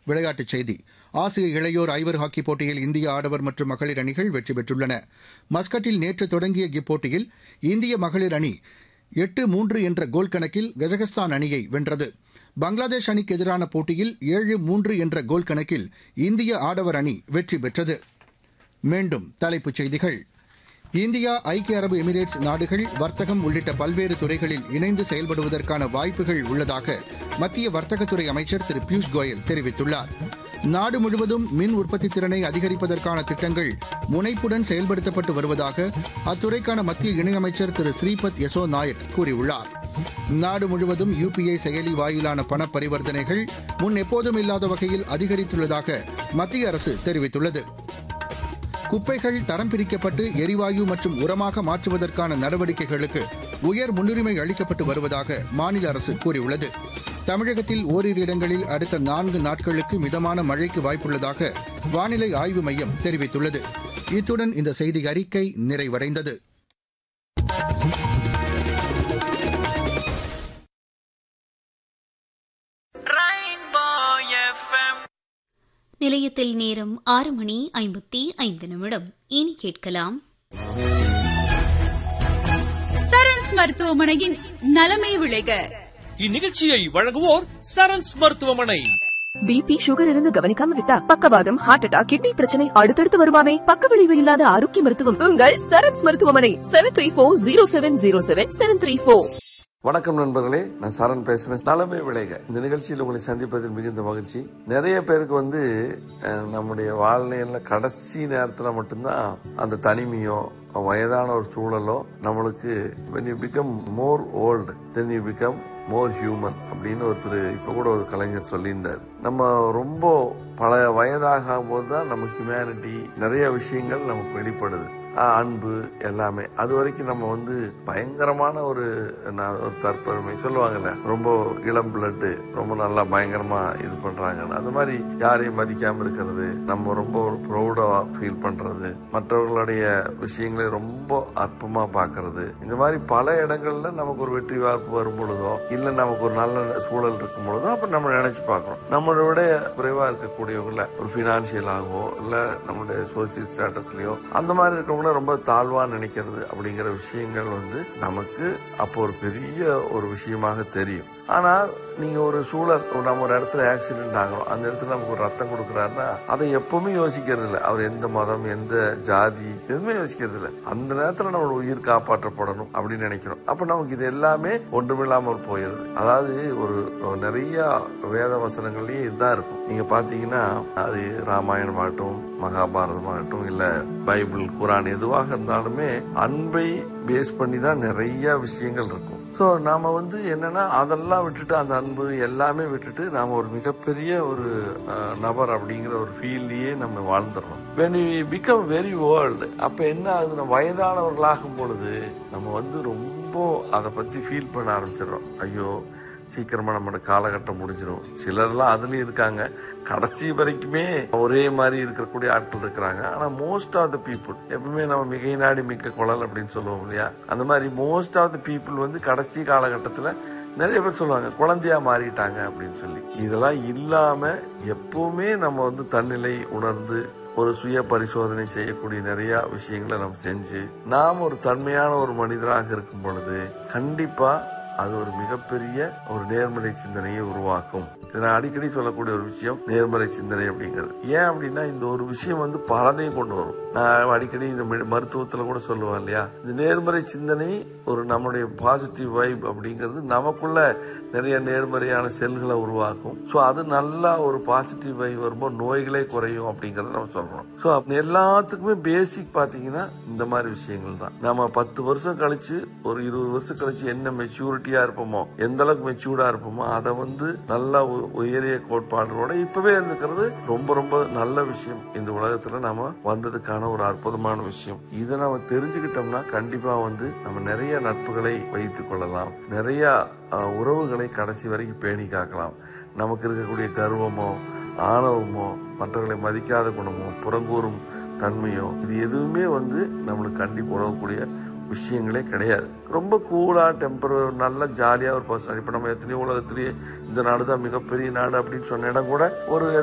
விளையாட்டுச் செய்தி ஆசிய இளையோர் ஐவர் ஹாக்கி போட்டியில் இந்திய ஆடவர் மற்றும் மகளிர் அணிகள் வெற்றி பெற்றுள்ளன மஸ்கட்டில் நேற்று தொடங்கிய இப்போட்டியில் இந்திய மகளிர் அணி எட்டு மூன்று என்ற கோல் கணக்கில் கஜகஸ்தான் அணியை வென்றது பங்களாதேஷ் அணிக்கு எதிரான போட்டியில் ஏழு மூன்று என்ற கோல் கணக்கில் இந்திய ஆடவர் அணி வெற்றி பெற்றது மீண்டும் தலைப்புச் செய்திகள் இந்தியா ஐக்கிய அரபு எமிரேட்ஸ் நாடுகள் வர்த்தகம் உள்ளிட்ட பல்வேறு துறைகளில் இணைந்து செயல்படுவதற்கான வாய்ப்புகள் உள்ளதாக மத்திய வர்த்தகத்துறை அமைச்சர் திரு பியூஷ் கோயல் தெரிவித்துள்ளார் நாடு முழுவதும் மின் உற்பத்தி திறனை அதிகரிப்பதற்கான திட்டங்கள் முனைப்புடன் செயல்படுத்தப்பட்டு வருவதாக அத்துறைக்கான மத்திய இணையமைச்சர் திரு ஸ்ரீபத் யசோ நாயக் கூறியுள்ளார் நாடு முழுவதும் யுபிஐ செயலி வாயிலான பண பரிவர்த்தனைகள் முன் எப்போதும் இல்லாத வகையில் அதிகரித்துள்ளதாக மத்திய அரசு தெரிவித்துள்ளது குப்பைகள் தரம் பிரிக்கப்பட்டு எரிவாயு மற்றும் உரமாக மாற்றுவதற்கான நடவடிக்கைகளுக்கு உயர் முன்னுரிமை அளிக்கப்பட்டு வருவதாக மாநில அரசு கூறியுள்ளது தமிழகத்தில் ஓரிரு இடங்களில் அடுத்த நான்கு நாட்களுக்கு மிதமான மழைக்கு வாய்ப்புள்ளதாக வானிலை ஆய்வு மையம் தெரிவித்துள்ளது இத்துடன் இந்த செய்தி அறிக்கை நிறைவடைந்தது நிலையத்தில் நேரம் ஆறு மணி ஐம்பத்தி ஐந்து நிமிடம் இனி கேட்கலாம் சரண்ஸ் மருத்துவமனையின் நலமே விளைக இந்நிகழ்ச்சியை வழங்குவோர் சரண்ஸ் மருத்துவமனை பிபி சுகர் இருந்து கவனிக்காம விட்டா பக்கவாதம் ஹார்ட் அட்டாக் கிட்னி பிரச்சனை அடுத்தடுத்து வருமாமே பக்க விளைவு இல்லாத ஆரோக்கிய மருத்துவம் உங்கள் சரண்ஸ் மருத்துவமனை seven three four zero seven zero seven seven three four வணக்கம் நண்பர்களே நான் சரண் பேசுறேன் நலமே விளைக இந்த நிகழ்ச்சியில் உங்களை சந்திப்பதில் மிகுந்த மகிழ்ச்சி நிறைய பேருக்கு வந்து அஹ், நம்முடைய வாழ்நிலையில கடைசி நேரத்துல மட்டும்தான் அந்த தனிமையோ வயதான ஒரு சூழலோ நம்மளுக்கு when you become more old then you become more human அப்படின்னு ஒருத்தர் இப்ப கூட ஒரு கலைஞர் சொல்லியிருந்தார் நம்ம ரொம்ப பல வயதாகும் போது தான் நம்ம ஹியூமனிட்டி நிறைய விஷயங்கள் நமக்கு வெளிப்படுது ஆஹ் அன்பு எல்லாமே அது வரைக்கும் நம்ம வந்து பயங்கரமான ஒரு நான் ஒரு தற்பெருமை சொல்லுவாங்கல்ல ரொம்ப இளம் பிளட்டு ரொம்ப நல்லா பயங்கரமா இது பண்றாங்க அந்த மாதிரி யாரையும் மதிக்காம இருக்கிறது நம்ம ரொம்ப ஒரு ப்ரௌடா ஃபீல் பண்றது மற்றவர்களுடைய விஷயங்களை ரொம்ப அற்பமா பார்க்கிறது இந்த மாதிரி பல இடங்கள்ல நமக்கு ஒரு வெற்றி வாய்ப்பு வரும் பொழுதோ இல்ல நமக்கு ஒரு நல்ல சூழல் இருக்கும் பொழுதோ அப்ப நம்ம நினைச்சு பார்க்கிறோம் நம்மளை விட குறைவா இருக்கக்கூடியவங்கள ஒரு பினான்சியலாகவோ இல்ல நம்மளுடைய சோசியல் ஸ்டேட்டஸ்லயோ அந்த மாதிரி இருக்கவங்கள ரொம்ப தாழ்வா நினைக்கிறது அப்படிங்கிற விஷயங்கள் வந்து நமக்கு அப்போ ஒரு பெரிய ஒரு விஷயமாக தெரியும் ஆனா நீங்க ஒரு சூழல் நம்ம ஒரு இடத்துல ஆக்சிடென்ட் ஆகிறோம் அந்த இடத்துல நமக்கு ஒரு ரத்தம் கொடுக்குறாருன்னா அதை எப்பவுமே யோசிக்கிறது இல்லை அவர் எந்த மதம் எந்த ஜாதி எதுவுமே யோசிக்கிறது இல்லை அந்த நேரத்துல நம்மளோட உயிர் காப்பாற்றப்படணும் அப்படின்னு நினைக்கிறோம் அப்ப நமக்கு இது எல்லாமே ஒன்றுமில்லாமல் போயிருது அதாவது ஒரு நிறைய வேத வசனங்கள்லயே இதுதான் இருக்கும் நீங்க பாத்தீங்கன்னா அது ராமாயணமாகட்டும் மகாபாரதமாகட்டும் இல்ல பைபிள் குரான் எதுவாக இருந்தாலுமே அன்பை பேஸ் பண்ணி தான் நிறைய விஷயங்கள் இருக்கும் ஸோ நாம வந்து என்னன்னா அதெல்லாம் விட்டுட்டு அந்த அன்பு எல்லாமே விட்டுட்டு நாம ஒரு மிகப்பெரிய ஒரு அஹ், நபர் அப்படிங்கிற ஒரு ஃபீல்லையே நம்ம வாழ்ந்துடுறோம் when we become very old அப்ப என்ன ஆகுது நம்ம வயதானவர்களாகும் பொழுது நம்ம வந்து ரொம்ப அதை பத்தி ஃபீல் பண்ண ஆரம்பிச்சிடுறோம் ஐயோ சீக்கிரமா நம்மளோட காலகட்டம் முடிஞ்சிடும் சிலர்லாம் அதுலயும் இருக்காங்க கடைசி வரைக்குமே ஒரே மாதிரி இருக்கக்கூடிய ஆட்கள் இருக்கிறாங்க ஆனா மோஸ்ட் ஆஃப் த பீப்புள் எப்பவுமே நம்ம மிகை நாடி மிக்க குழல் அப்படின்னு சொல்லுவோம் இல்லையா அந்த மாதிரி மோஸ்ட் ஆஃப் த பீப்புள் வந்து கடைசி காலகட்டத்துல நிறைய பேர் சொல்லுவாங்க குழந்தையா மாறிட்டாங்க அப்படின்னு சொல்லி இதெல்லாம் இல்லாம எப்பவுமே நம்ம வந்து தன்னிலை உணர்ந்து ஒரு சுய பரிசோதனை செய்யக்கூடிய நிறைய விஷயங்களை நம்ம செஞ்சு நாம் ஒரு தன்மையான ஒரு மனிதராக இருக்கும் பொழுது கண்டிப்பா அது ஒரு மிகப்பெரிய ஒரு நேர்மறை சிந்தனையை உருவாக்கும் இது நான் அடிக்கடி சொல்லக்கூடிய ஒரு விஷயம் நேர்மறை சிந்தனை அப்படிங்கிறது ஏன் அப்படின்னா இந்த ஒரு விஷயம் வந்து பலதையும் கொண்டு வரும் நான் அடிக்கடி இந்த மெ- மருத்துவத்துல கூட சொல்லுவேன் இல்லையா இந்த நேர்மறை சிந்தனை ஒரு நம்முடைய பாசிட்டிவ் வைப் அப்படிங்கிறது நமக்குள்ள நிறைய நேர்மறையான செல்களை உருவாக்கும் ஸோ அது நல்லா ஒரு பாசிட்டிவ் வைப் வரும்போது நோய்களே குறையும் அப்படிங்கறத நம்ம சொல்றோம் ஸோ எல்லாத்துக்குமே பேசிக் பாத்தீங்கன்னா இந்த மாதிரி விஷயங்கள் தான் நம்ம பத்து வருஷம் கழிச்சு ஒரு இருபது வருஷம் கழிச்சு என்ன மெச்சூரிட்டியா இருப்போமோ எந்த அளவுக்கு மெச்சூர்டா இருப்போமோ அதை வந்து நல்லா உ- உயரிய கோட்பாடுகளோட இப்பவே இருந்துக்கிறது ரொம்ப ரொம்ப நல்ல விஷயம் இந்த உலகத்துல நாம வந்ததுக்கான ஒரு அற்புதமான விஷயம் இதை நம்ம தெரிஞ்சுக்கிட்டோம்னா கண்டிப்பா வந்து நம்ம நிறைய நட்புகளை வைத்துக் கொள்ளலாம் நிறைய அஹ், உறவுகளை கடைசி வரைக்கும் பேணி காக்கலாம் நமக்கு இருக்கக்கூடிய கர்வமோ ஆணவமோ மற்றவர்களை மதிக்காத குணமோ புறங்கூறும் தன்மையோ இது எதுவுமே வந்து நம்மளுக்கு கண்டிப்பு உதவக்கூடிய விஷயங்களே கிடையாது ரொம்ப கூலா டெம்பர் நல்ல ஜாலியா ஒரு பர்சன் இப்ப நம்ம எத்தனையோ உலகத்திலேயே இந்த நாடு தான் மிகப்பெரிய நாடு அப்படின்னு சொன்ன இடம் கூட ஒரு